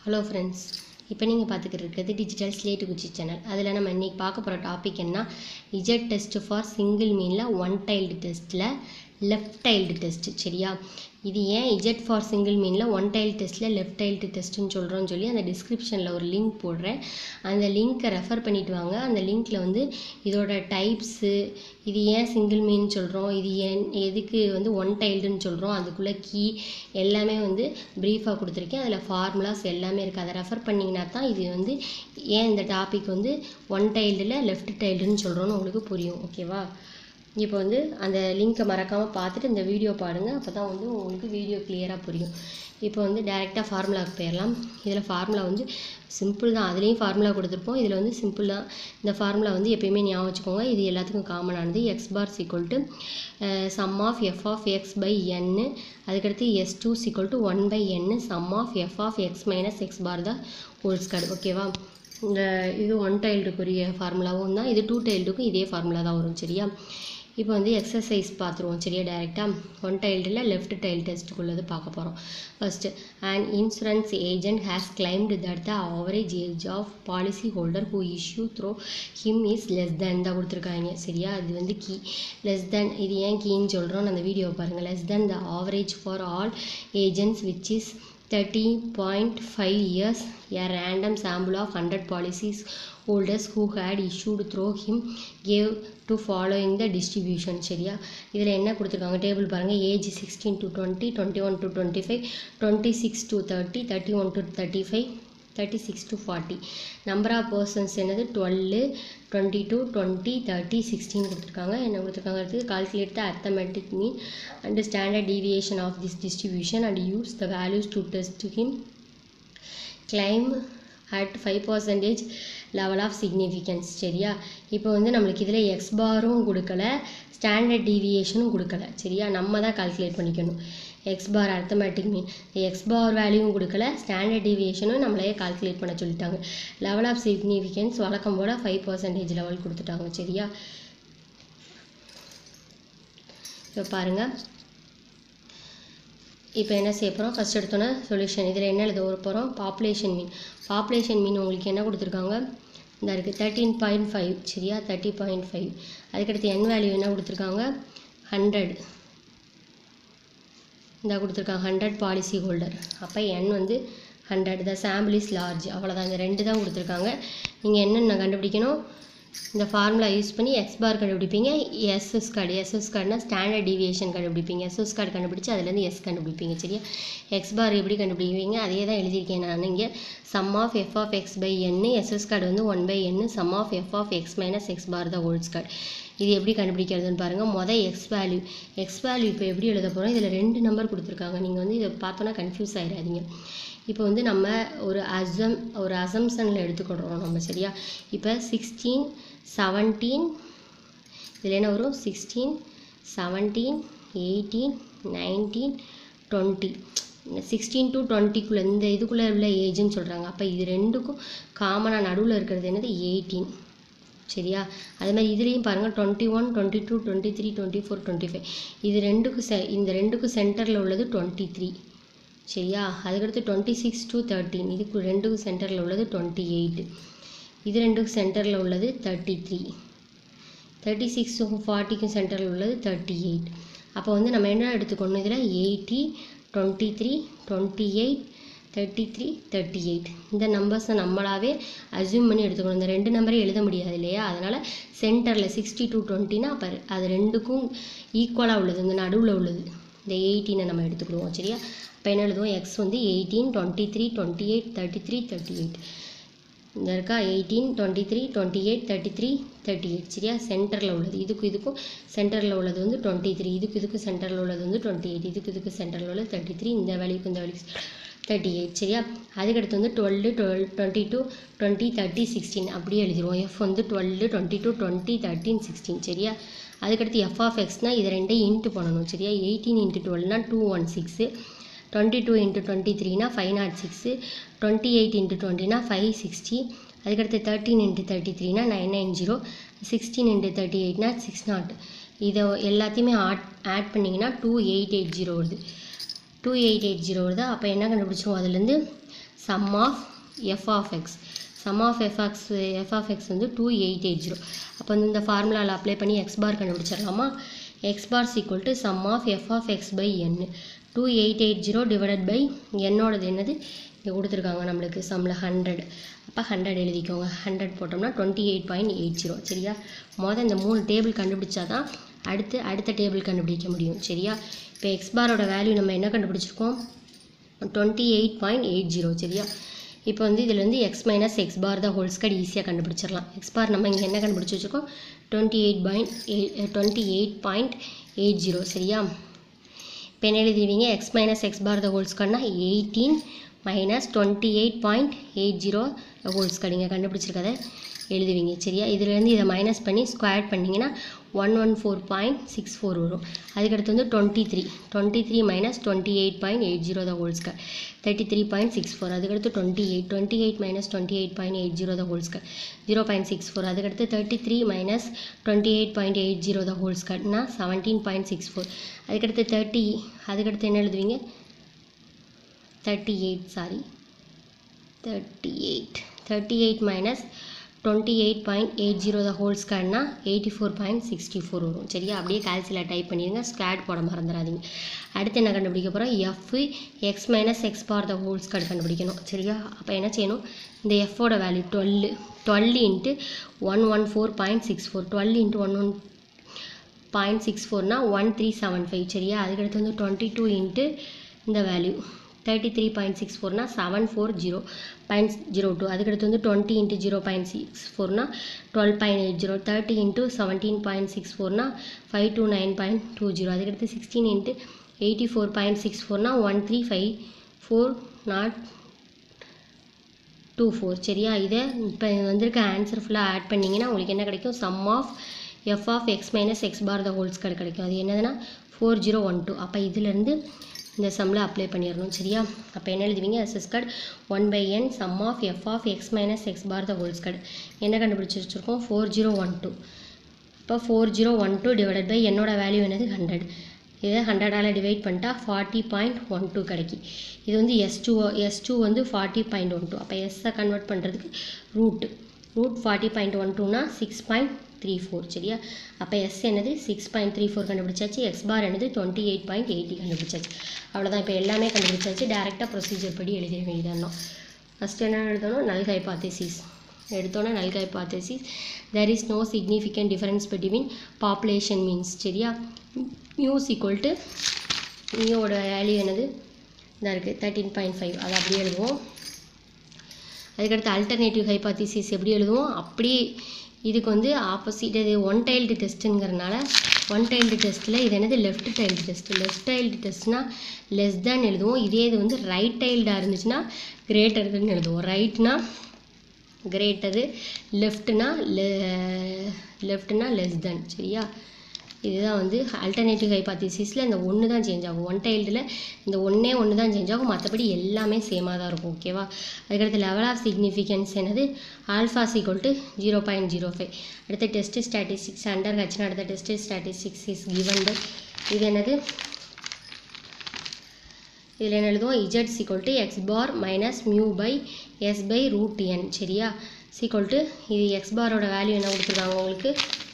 hello friends இப்போ நீங்கள் பார்த்துக்கிட்டு இருக்கிறது டிஜிட்டல் ஸ்லேட்டு குச்சி சேனல் அதில் நம்ம இன்றைக்கி பார்க்க போகிற டாபிக் என்ன இஜெட் டெஸ்ட் ஃபார் சிங்கிள் மீனில் ஒன் டைல்டு டெஸ்ட்டில் லெஃப்ட் டைல்டு டெஸ்ட் சரியா இது ஏன் இஜெட் ஃபார் சிங்கிள் மீனில் ஒன் டைல் டெஸ்ட்டில் லெஃப்ட் டைல்டு டெஸ்ட்டுன்னு சொல்கிறோன்னு சொல்லி அந்த டிஸ்கிரிப்ஷனில் ஒரு லிங்க் போடுறேன் அந்த லிங்க்கை ரெஃபர் பண்ணிட்டு வாங்க அந்த லிங்க்கில் வந்து இதோட டைப்ஸு இது ஏன் சிங்கிள் மீன் சொல்கிறோம் இது ஏன் எதுக்கு வந்து ஒன் டைல்டுன்னு சொல்கிறோம் அதுக்குள்ளே கீ எல்லாமே வந்து ப்ரீஃபாக கொடுத்துருக்கேன் அதில் ஃபார்முலாஸ் எல்லாமே இருக்குது அதை ரெஃபர் பண்ணிங்கன்னா தான் இது வந்து ஏன் இந்த டாபிக் வந்து ஒன் டைல்டில் லெஃப்ட் டைல்டுன்னு சொல்கிறோன்னு உங்களுக்கு புரியும் ஓகேவா இப்போ வந்து அந்த லிங்க்கை மறக்காமல் பார்த்துட்டு இந்த வீடியோ பாருங்கள் அப்போ தான் வந்து உங்களுக்கு வீடியோ கிளியராக புரியும் இப்போ வந்து டேரெக்டாக ஃபார்முலாவுக்கு போயிடலாம் இதில் ஃபார்முலா வந்து சிம்பிள் தான் அதுலேயும் ஃபார்முலா கொடுத்துருப்போம் இதில் வந்து சிம்பிள் தான் இந்த ஃபார்முலா வந்து எப்பயுமே ஞாபகம் வச்சுக்கோங்க இது எல்லாத்துக்கும் காமனானது X bar equal to sum of F of X by N அதுக்கடுத்து S two equal to one by N sum of F of X minus X bar தான் ஹோல் ஸ்கொயர் ஓகேவா இந்த இது ஒன் டைல்டுக்குரிய ஃபார்முலாவும் தான் இது டூ டைல்டுக்கும் இதே ஃபார்முலா தான் வரும் சரியா இப்போ வந்து எக்ஸசைஸ் பார்த்துருவோம் சரியா டேரெக்டாக ஒன் டைல்டில் லெஃப்ட் டைல் டெஸ்ட்டுக்குள்ளது பார்க்க போகிறோம் first and insurance agent has claimed that the average age of policy holder who issue through him is less than தான் கொடுத்துருக்காங்க சரியா இது வந்து கீ லெஸ் தேன் இது ஏன் கீன்னு சொல்கிறோம் அந்த வீடியோ பாருங்கள் less than the average for all agents which is thirty point five years a random sample of 100 policies holders who had issued through him gave to following the distribution சரியா இதில் என்ன கொடுத்துருக்காங்க table பாருங்கள் age sixteen to twenty twenty one to twenty five twenty six to thirty thirty one to thirty five thirty six to forty number of persons என்னது twelve twenty two twenty thirty sixteen கொடுத்துருக்காங்க என்ன கொடுத்துருக்காங்க அடுத்து calculate the arithmetic mean and standard deviation of this distribution and use the values to test him claim at five percentage level of significance சரியா இப்போ வந்து நம்மளுக்கு இதில் எக்ஸ் பாரும் கொடுக்கல ஸ்டாண்டர்ட் டீவியேஷனும் கொடுக்கல சரியா நம்ம தான் கால்குலேட் பண்ணிக்கணும் X bar arithmetic mean X bar வேல்யூவும் கொடுக்கல ஸ்டாண்டர்ட் டீவியேஷனும் நம்மளையே கால்குலேட் பண்ண சொல்லிட்டாங்க லெவல் ஆஃப் சிக்னிஃபிகன்ஸ் வழக்கம் போல் ஃபைவ் பர்சன்டேஜ் லெவல் கொடுத்துட்டாங்க சரியா இப்போ பாருங்கள் இப்போ என்ன செய்ய போகிறோம் ஃபஸ்ட் எடுத்தோன்னே சொல்யூஷன் இதில் என்ன எழுத போகிறோம் பாப்புலேஷன் மீன் பாப்புலேஷன் மீன் உங்களுக்கு என்ன கொடுத்துருக்காங்க இந்த இருக்குது தேர்ட்டீன் பாயிண்ட் ஃபைவ் சரியா தேர்ட்டி பாயிண்ட் ஃபைவ் அதுக்கடுத்து என் வேல்யூ என்ன கொடுத்துருக்காங்க ஹண்ட்ரட் இந்த கொடுத்துருக்காங்க ஹண்ட்ரட் பாலிசி ஹோல்டர் அப்போ என் வந்து hundred the sample is large அவ்வளோதான் இந்த ரெண்டு தான் கொடுத்துருக்காங்க நீங்கள் என்னென்ன கண்டுபிடிக்கணும் இந்த ஃபார்முலா யூஸ் பண்ணி எக்ஸ் பார் கண்டுபிடிப்பீங்க எஸ்எஸ் கார்டு எஸ்எஸ் கார்டுனா ஸ்டாண்டர்ட் டீவியேஷன் கண்டுபிடிப்பீங்க எஸ்எஸ் கார்டு கண்டுபிடிச்சி அதுலேருந்து எஸ் கண்டுபிடிப்பீங்க சரியா எக்ஸ் பார் எப்படி கண்டுபிடிப்பீங்க அதே தான் எழுதியிருக்கேன் நான் இங்கே sum of F of X by N S squared வந்து one by N sum of F of X minus X bar தான் ஹோல்ஸ் கார்டு இது எப்படி கண்டுபிடிக்கிறதுன்னு பாருங்கள் மொதல் எக்ஸ் வேல்யூ எக்ஸ் வேல்யூ இப்போ எப்படி எழுத போகிறோம் இதில் ரெண்டு நம்பர் கொடுத்துருக்காங்க நீங்கள் வந்து இதை பார்த்தோன்னா கன்ஃபியூஸ் ஆகிடாதீங்க இப்போ வந்து நம்ம ஒரு அசம் ஒரு அசம்சனில் எடுத்துக்கிடுறோம் நம்ம சரியா இப்போ சிக்ஸ்டீன் செவன்டீன் இதில் என்ன வரும் sixteen seventeen eighteen nineteen twenty sixteen to டுவெண்ட்டிக்குள்ளே இந்த இதுக்குள்ளே உள்ள ஏஜ்னு சொல்கிறாங்க அப்போ இது ரெண்டுக்கும் காமனாக நடுவில் இருக்கிறது என்னது எயிட்டீன் சரியா அது மாதிரி இதுலேயும் பாருங்கள் twenty one twenty two twenty three twenty four twenty five இது ரெண்டுக்கும் செ இந்த ரெண்டுக்கும் சென்டரில் உள்ளது டுவெண்ட்டி த்ரீ சரியா அதுக்கடுத்து டுவெண்ட்டி சிக்ஸ் டு தேர்ட்டீன் இதுக்கு ரெண்டுக்கும் சென்டரில் உள்ளது டுவெண்ட்டி எயிட் இது ரெண்டுக்கும் சென்டரில் உள்ளது தேர்ட்டி த்ரீ தேர்ட்டி சிக்ஸுக்கும் ஃபார்ட்டிக்கும் சென்டரில் உள்ளது தேர்ட்டி எயிட் அப்போ வந்து நம்ம என்ன எடுத்துக்கணும் இதில் eighty twenty three twenty eight thirty three thirty eight இந்த நம்பர்ஸை நம்மளாவே அசியூம் பண்ணி எடுத்துக்கணும் இந்த ரெண்டு நம்பரே எழுத முடியாது இல்லையா அதனால் சென்டரில் சிக்ஸ்டி டூ டுவெண்ட்டினா அப்போ அது ரெண்டுக்கும் ஈக்குவலாக உள்ளது இந்த நடுவில் உள்ளது இந்த எயிட்டீனை நம்ம எடுத்துக்கிடுவோம் சரியா இப்போ என்ன எழுதுவோம் எக்ஸ் வந்து eighteen twenty three twenty eight thirty three thirty eight இந்த இருக்கா eighteen twenty three twenty eight thirty three thirty eight சரியா சென்டரில் உள்ளது இதுக்கும் இதுக்கும் சென்டரில் உள்ளது வந்து டுவெண்ட்டி த்ரீ இதுக்கு இதுக்கு சென்டரில் உள்ளது வந்து டுவெண்ட்டி எயிட் இதுக்கு இதுக்கு சென்டரில் உள்ளது தேர்ட்டி த்ரீ இந்த வேலைக்கு இந்த வேலைக்கு தேர்ட்டி எயிட் சரியா அதுக்கடுத்து வந்து twelve twelve twenty two twenty thirty sixteen அப்படியே எழுதிடுவோம் எஃப் வந்து twelve twenty two twenty thirteen sixteen சரியா அதுக்கடுத்து எஃப் ஆஃப் எக்ஸ்னால் இது ரெண்டையும் இன்ட்டு பண்ணணும் சரியா எயிட்டீன் இன்ட்டு டுவெல்னா two one six twenty two into டுவெண்ட்டி த்ரீனா five naught six twenty eight into டுவெண்ட்டினா ஃபைவ் சிக்ஸ்டி அதுக்கடுத்து தேர்ட்டீன் இன்ட்டு தேர்ட்டி த்ரீனா nine nine zero sixteen into thirty எயிட்னா சிக்ஸ் நாட் இதை எல்லாத்தையுமே ஆட் ஆட் பண்ணிங்கன்னா டூ எயிட் எயிட் ஜீரோ வருது டூ எயிட் எயிட் ஜீரோ வருது அப்போ என்ன கண்டுபிடிச்சோம் அதுலேருந்து sum of F of X sum of F X F of X வந்து டூ எயிட் எயிட் ஜீரோ அப்போ வந்து இந்த ஃபார்முலாவில் அப்ளை பண்ணி எக்ஸ் பார் கண்டுபிடிச்சிடலாமா X bar equal to sum of F of X by N two eight eight zero divided by என்னோடது என்னது இங்கே கொடுத்துருக்காங்க நம்மளுக்கு சம்மில் ஹண்ட்ரட் அப்போ ஹண்ட்ரட் எழுதிக்கோங்க ஹண்ட்ரட் போட்டோம்னா twenty eight point eight zero சரியா மொதல் இந்த மூணு டேபிள் கண்டுபிடிச்சா தான் அடுத்து அடுத்த டேபிள் கண்டுபிடிக்க முடியும் சரியா இப்போ எக்ஸ் பாரோட வேல்யூ நம்ம என்ன கண்டுபிடிச்சிருக்கோம் twenty eight point eight zero சரியா இப்போ வந்து இதுலேருந்து எக்ஸ் மைனஸ் எக்ஸ் பார் தான் ஹோல் ஸ்கட் ஈஸியாக கண்டுபிடிச்சிடலாம் எக்ஸ் பார் நம்ம இங்கே என்ன கண்டுபிடிச்சி வச்சுருக்கோம் twenty eight point eight twenty eight point eight zero சரியா இப்போ என்ன எழுதிடுவீங்க X minus X bar the whole ஸ்கொயர்னா eighteen minus twenty eight point eight zero whole square நீங்கள் கண்டுபிடிச்சிருக்கதை எழுதுவீங்க சரியா இதுலேருந்து இதை மைனஸ் பண்ணி ஸ்கொயர் பண்ணிங்கன்னா one one four point six four வரும் அதுக்கடுத்து வந்து twenty three twenty three minus twenty eight point eight zero the whole square thirty three point six four அதுக்கடுத்து twenty eight twenty eight minus twenty eight point eight zero the whole square zero point six four அதுக்கடுத்து thirty three minus twenty eight point eight zero the whole ஸ்கொயர்னா seventeen point six four அதுக்கடுத்து thirty அதுக்கடுத்து என்ன எழுதுவீங்க thirty eight sorry thirty eight thirty eight minus twenty eight point eight zero the whole ஸ்கேர்னா eighty four point sixty four வரும் சரியா அப்படியே கால்சியில் type பண்ணிடுங்க ஸ்கேட் போட மறந்துடாதீங்க அடுத்து என்ன கண்டுபிடிக்க போகிறோம் F X minus X bar the whole square கண்டுபிடிக்கணும் சரியா அப்போ என்ன செய்யணும் இந்த எஃப்போட value twelve twelve into one one four point six four twelve into one one point six ஃபோர்னா ஒன் த்ரீ செவன் ஃபைவ் சரியா அதுக்கடுத்து வந்து டுவெண்ட்டி டூ இன்ட்டு இந்த value thirty three point six ஃபோர்னா seven four zero point zero two அதுக்கடுத்து வந்து twenty into zero point six ஃபோர்னா twelve point eight zero thirty into seventeen point six ஃபோர்னா five two nine point two zero அதுக்கடுத்து sixteen into eighty four point six ஃபோர்னா one three five four naught two four சரியா இதை இப்போ வந்திருக்க answer ஃபுல்லாக add பண்ணிங்கன்னா உங்களுக்கு என்ன கிடைக்கும் sum of F of X minus X bar the whole square கிடைக்கும் அது என்னதுன்னா ஃபோர் ஜீரோ ஒன் டூ அப்போ இதுலேருந்து இந்த சம்மில் அப்ளை பண்ணிடணும் சரியா அப்போ என்ன எழுதுவீங்க S squared one by n sum of F of X minus X bar the whole squared என்ன கண்டுபிடிச்சி வச்சுருக்கோம் ஃபோர் ஜீரோ ஒன் டூ இப்போ four zero one two divided by என்னோட வேல்யூ என்னது ஹண்ட்ரட் இதை ஹண்ட்ரடால் டிவைட் பண்ணிட்டா ஃபார்ட்டி பாயிண்ட் ஒன் டூ கிடைக்கி இது வந்து எஸ் டூ எஸ் டூ வந்து ஃபார்ட்டி பாயிண்ட் ஒன் டூ அப்போ எஸ்ஸை கன்வெர்ட் பண்ணுறதுக்கு root root forty point one டூனா சிக்ஸ் பாயிண்ட் த்ரீ ஃபோர் சரியா அப்போ எஸ் என்னது சிக்ஸ் பாயிண்ட் த்ரீ ஃபோர் கண்டுபிடிச்சாச்சு எக்ஸ் பார் என்னது டுவெண்ட்டி எயிட் பாயிண்ட் எயிட்டி கண்டுபிடிச்சாச்சு அவ்வளோதான் இப்போ எல்லாமே கண்டுபிடிச்சாச்சு டேரெக்டாக ப்ரொசீஜர் படி எழுதிட வேண்டியதான் ஃபஸ்ட்டு என்ன எழுதணும் நல் ஹைபாத்தசிஸ் எடுத்தோன்னே null hypothesis there is no significant difference between population means சரியா மியூஸ் ஈக்குவல் டு மியோட வேல்யூ என்னது இதாக இருக்குது தேர்ட்டீன் பாயிண்ட் ஃபைவ் அதை அப்படியே எழுதுவோம் அதுக்கடுத்து அல்டர்னேட்டிவ் ஹைபாத்திசிஸ் எப்படி எழுதுவோம் அப்படியே இதுக்கு வந்து ஆப்போசிட் இது ஒன் டைல்டு டெஸ்ட்டுங்கிறனால ஒன் டைல்டு டெஸ்ட்டில் இது என்னது left tailed test left tailed டெஸ்ட்னா லெஸ் தேன் எழுதுவோம் இதே இது வந்து ரைட் டைல்டாக இருந்துச்சுன்னா கிரேட்டர் தான் எழுதுவோம் ரைட்னா கிரேட்டரு லெஃப்ட்னா லெ லெஃப்ட்னா லெஸ் தென் சரியா இதுதான் வந்து அல்டர்னேட்டிவ் ஹைபாத்திசிஸில் இந்த ஒன்று தான் சேஞ்ச் ஆகும் ஒன் டைல்டில் இந்த ஒன்றே ஒன்று தான் சேஞ்ச் ஆகும் மற்றபடி எல்லாமே சேமாக தான் இருக்கும் ஓகேவா அதுக்கடுத்து லெவல் ஆஃப் சிக்னிஃபிகன்ஸ் என்னது alpha equal to zero point zero five அடுத்த டெஸ்ட் ஸ்டாட்டிஸ்டிக்ஸ் அண்டர் ஹச்னா அடுத்த test statistics is given by இது என்னது இதில் என்ன எழுதுவோம் Z equal to x bar minus mu by S by root n சரியா சீக்வல் டு இது எக்ஸ் பாரோட வேல்யூ என்ன கொடுத்துருக்காங்க உங்களுக்கு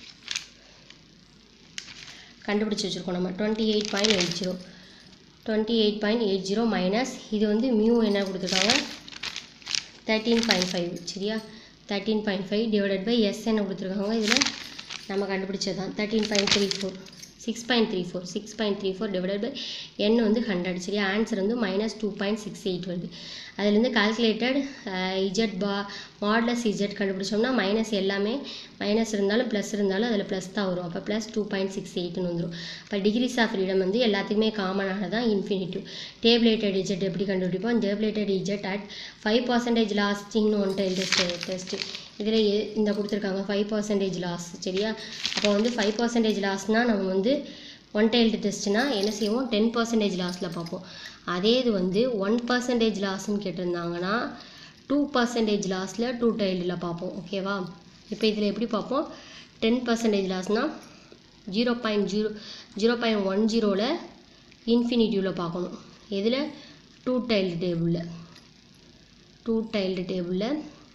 கண்டுபிடிச்சி வச்சுருக்கோம் நம்ம twenty eight point eight zero twenty eight point eight zero minus இது வந்து மியூ என்ன கொடுத்துருக்காங்க தேர்ட்டீன் பாயிண்ட் ஃபைவ் சரியா thirteen point five divided by S என்ன கொடுத்துருக்காங்க இதில் நம்ம கண்டுபிடிச்சது தான் thirteen point three four six point three four six point three four divided by n வந்து ஹண்ட்ரட் சரியா ஆன்சர் வந்து minus two point six eight வருது அதுலேருந்து calculated Z bar modulus Z கண்டுபிடிச்சோம்னா மைனஸ் எல்லாமே மைனஸ் இருந்தாலும் ப்ளஸ் இருந்தாலும் அதில் ப்ளஸ் தான் வரும் அப்போ ப்ளஸ் டூ பாயிண்ட் சிக்ஸ் எயிட்னு வந்துடும் இப்போ டிகிரிஸ் ஆஃப் ஃப்ரீடம் வந்து எல்லாத்துக்குமே காமனானதான் இன்ஃபினிட்டிவ் டேப்லேட்டட் இஜெட் எப்படி கண்டுபிடிப்போம் tabulated Z at five percentage லாஸ்டிங்னு ஒன் டைல் டெஸ்ட் டெஸ்ட்டு இதில் இந்த கொடுத்துருக்காங்க ஃபைவ் பர்சன்டேஜ் லாஸ் சரியா அப்போ வந்து ஃபைவ் பர்சன்டேஜ் லாஸ்னால் நம்ம வந்து ஒன் டைல்டு டெஸ்ட்னா என்ன செய்வோம் டென் பர்சன்டேஜ் லாஸில் பார்ப்போம் அதே இது வந்து ஒன் பர்சன்டேஜ் லாஸ்ன்னு கேட்டிருந்தாங்கன்னா டூ பர்சன்டேஜ் லாஸில் டூ டைல்டில் பார்ப்போம் ஓகேவா இப்போ இதில் எப்படி பார்ப்போம் டென் பர்சன்டேஜ் லாஸ்னால் zero point zero zero point one ஜீரோவில் இன்ஃபினிட்டிவில் பார்க்கணும் எதில் டூ டைல்டு டேபிளில் டூ டைல்டு டேபிளில்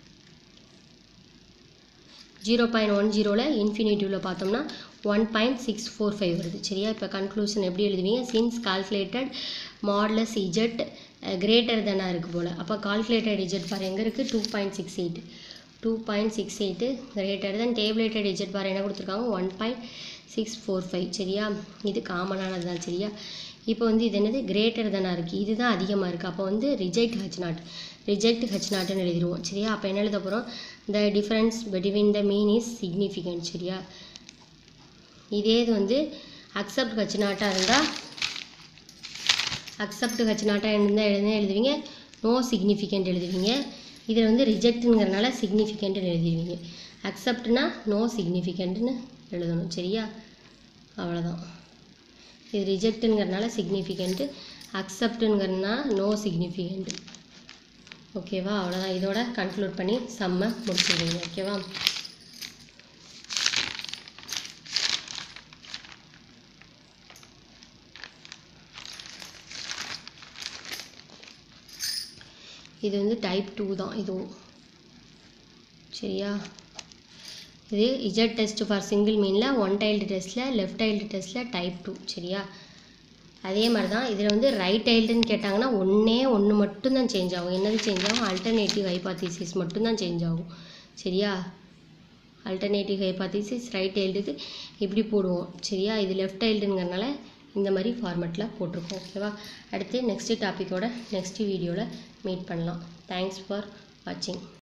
ஜீரோ பாயிண்ட் ஒன் ஜீரோவில் இன்ஃபினிட்டிவில் பார்த்தோம்னா one point six four five வருது சரியா இப்போ கன்க்ளூஷன் எப்படி எழுதுவீங்க since calculated modulus Z greater தானாக இருக்குது போல் அப்போ கால்குலேட்டட் இஜெட் பார் எங்கே இருக்குது two point six eight two point six eight greater than tabulated Z bar என்ன கொடுத்துருக்காங்க one point six four five சரியா இது காமனானது தான் சரியா இப்போ வந்து இது என்னது கிரேட்டர் தானாக இருக்குது இதுதான் அதிகமாக இருக்குது அப்போ வந்து reject H not reject H நாட்னு எழுதிடுவோம் சரியா அப்போ என்ன எழுத போகிறோம் the difference between the mean is significant சரியா இதே இது வந்து அக்செப்ட் ஹச் நாட்டாக இருந்தால் அக்செப்ட் ஹச் நாட்டாக இருந்தால் எழுதுனா எழுதுவீங்க நோ சிக்னிஃபிகண்ட் எழுதுவீங்க இதில் வந்து ரிஜெக்ட்டுங்கிறனால சிக்னிஃபிகண்ட்னு எழுதிடுவீங்க அக்செப்ட்னா நோ சிக்னிஃபிகண்ட்னு எழுதணும் சரியா அவ்வளோதான் இது ரிஜெக்ட்டுங்கிறனால சிக்னிஃபிகண்ட்டு அக்செப்ட்டுங்கிறனா நோ சிக்னிஃபிகண்ட் ஓகேவா அவ்வளோதான் இதோட கன்க்ளூட் பண்ணி செம்ம முடிச்சிடுவீங்க ஓகேவா இது வந்து டைப் டூ தான் இதுவும் சரியா இது இஜட் டெஸ்ட் ஃபார் சிங்கிள் மீனில் ஒன் டைல்டு டெஸ்ட்டில் லெஃப்ட் டைல்டு டெஸ்ட்டில் டைப் டூ சரியா அதே மாதிரி தான் இதில் வந்து ரைட் டைல்டுன்னு கேட்டாங்கன்னா ஒன்றே ஒன்று மட்டும்தான் சேஞ்ச் ஆகும் என்னது சேஞ்ச் ஆகும் அல்டர்னேட்டிவ் ஹைபாத்திசிஸ் மட்டும்தான் சேஞ்ச் ஆகும் சரியா அல்டர்னேட்டிவ் ஹைபாத்திசிஸ் ரைட் டைல்டுக்கு இப்படி போடுவோம் சரியா இது லெஃப்ட் டைல்டுங்கிறனால இந்த மாதிரி ஃபார்மெட்டில் போட்டிருக்கோம் ஓகேவா அடுத்து நெக்ஸ்ட்டு டாப்பிக்கோட நெக்ஸ்ட் வீடியோவில் மீட் பண்ணலாம் தேங்க்ஸ் ஃபார் வாட்சிங்